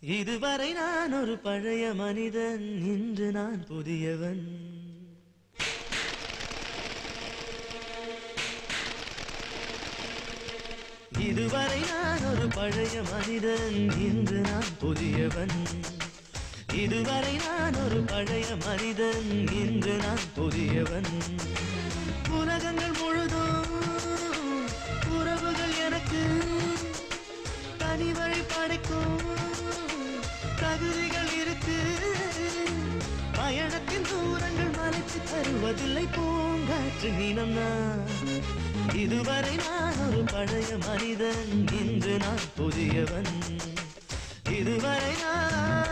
இதுவரை நான் ஒரு பழைய மனிதன் இன்று நான் புதியவன் இதுவரை நான் ஒரு பழைய மனிதன் இன்று நான் புதியவன் இதுவரை நான் ஒரு பழைய மனிதன் இன்று நான் புதியவன் உலகங்கள் முழுதும் உறவுகள் எனக்கு தனி வழி படைக்கும் தகுதிகள் இருக்கு பயணத்தின் தூரங்கள் மலைத்து தருவதில்லை பூங்காற்று நீனம் நான் இதுவரை நான் ஒரு பழைய மனிதன் இன்று நான் புதியவன் இதுவரை நான்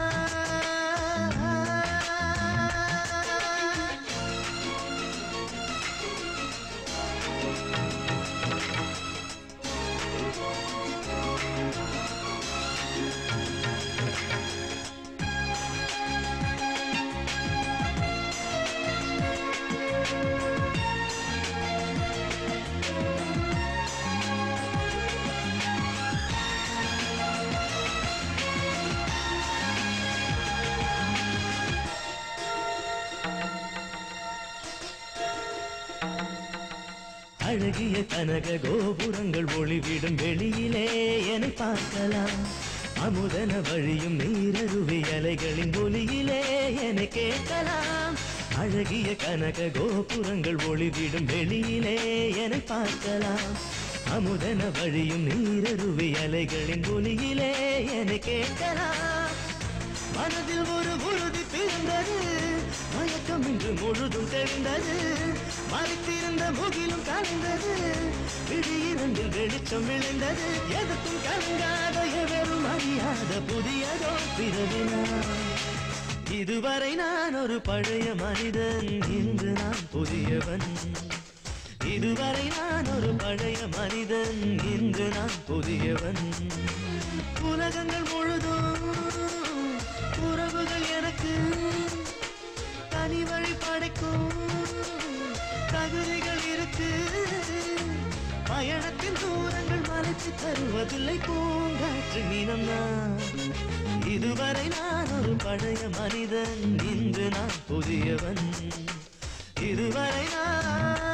அழகிய கனக கோபுரங்கள் ஒளிவிடும் வெளியிலே என்னை பார்க்கலாம் அமுதன வழியும் நீரருவி அலைகளின் ஒலியிலே என்னை கேட்கலாம் அழகிய கனக கோபுரங்கள் ஒளிவிடும் வெளியிலே என்னை பார்க்கலாம் அமுதன வழியும் நீரருவி அலைகளின் ஒலியிலே என்னை கேட்கலாம் மனதில் ஒரு உறுதி பிறந்தது மயக்கம் இன்று முழுதும் தெளிந்தது மறைத்திருந்த முகிலும் கலந்தது விழி இரண்டில் வெளிச்சம் விளைந்தது எதற்கும் கலங்காத எவரும் அறியாத புதியதோ பிறவினா இதுவரை நான் ஒரு பழைய மனிதன் இன்று நான் புதியவன் இதுவரை நான் ஒரு பழைய மனிதன் இன்று நான் புதியவன் உலகங்கள் முழுதும் உறவுகள் எனக்கு தனி வழி படைக்கும் தகுதிகள் இருக்கு பயணத்தின் தூரங்கள் மலைத்து தருவதில்லை பூங்காற்று நீனம் நான் இதுவரை நான் ஒரு பழைய மனிதன் இன்று நான் புதியவன் இதுவரை நான்